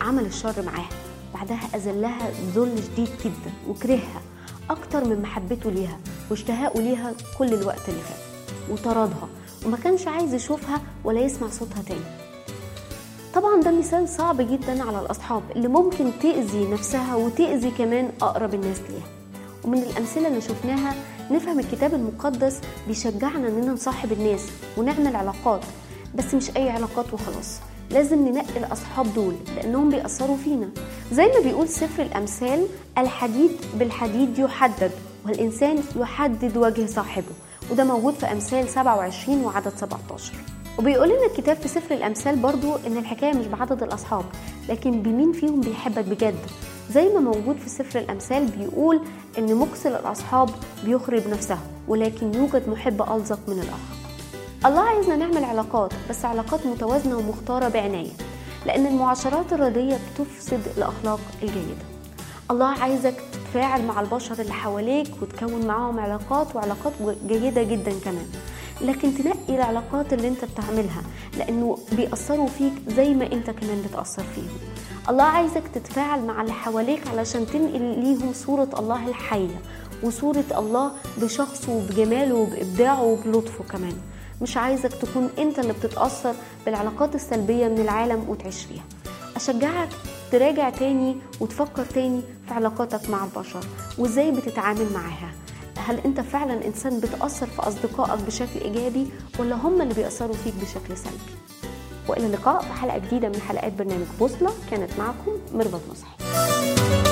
عمل الشر معاها بعدها أذلها ذل شديد جدا وكرهها أكتر من محبته ليها واشتهاءه ليها كل الوقت اللي فات وطردها وما كانش عايز يشوفها ولا يسمع صوتها تاني طبعا ده مثال صعب جدا على الأصحاب اللي ممكن تأذي نفسها وتأذي كمان أقرب الناس ليها ومن الأمثلة اللي شفناها نفهم الكتاب المقدس بيشجعنا إننا نصاحب الناس ونعمل علاقات بس مش أي علاقات وخلاص لازم ننقي الأصحاب دول لأنهم بيأثروا فينا زي ما بيقول سفر الأمثال الحديد بالحديد يحدد والإنسان يحدد وجه صاحبه وده موجود في أمثال 27 وعدد 17 وبيقول لنا الكتاب في سفر الأمثال برضو إن الحكاية مش بعدد الأصحاب لكن بمين فيهم بيحبك بجد زي ما موجود في سفر الأمثال بيقول إن مكسل الأصحاب بيخرب نفسه ولكن يوجد محب ألزق من الآخر الله عايزنا نعمل علاقات بس علاقات متوازنة ومختارة بعناية لأن المعاشرات الردية بتفسد الأخلاق الجيدة الله عايزك تتفاعل مع البشر اللي حواليك وتكون معاهم علاقات وعلاقات جيدة جدا كمان لكن تنقي العلاقات اللي انت بتعملها لانه بيأثروا فيك زي ما انت كمان بتأثر فيهم الله عايزك تتفاعل مع اللي حواليك علشان تنقل ليهم صورة الله الحية وصورة الله بشخصه وبجماله وبإبداعه وبلطفه كمان مش عايزك تكون انت اللي بتتأثر بالعلاقات السلبية من العالم وتعيش فيها أشجعك تراجع تاني وتفكر تاني في علاقاتك مع البشر وازاي بتتعامل معاها هل انت فعلا انسان بتأثر في أصدقائك بشكل إيجابي ولا هم اللي بيأثروا فيك بشكل سلبي وإلى اللقاء في حلقة جديدة من حلقات برنامج بوصلة كانت معكم ميرفت نصحي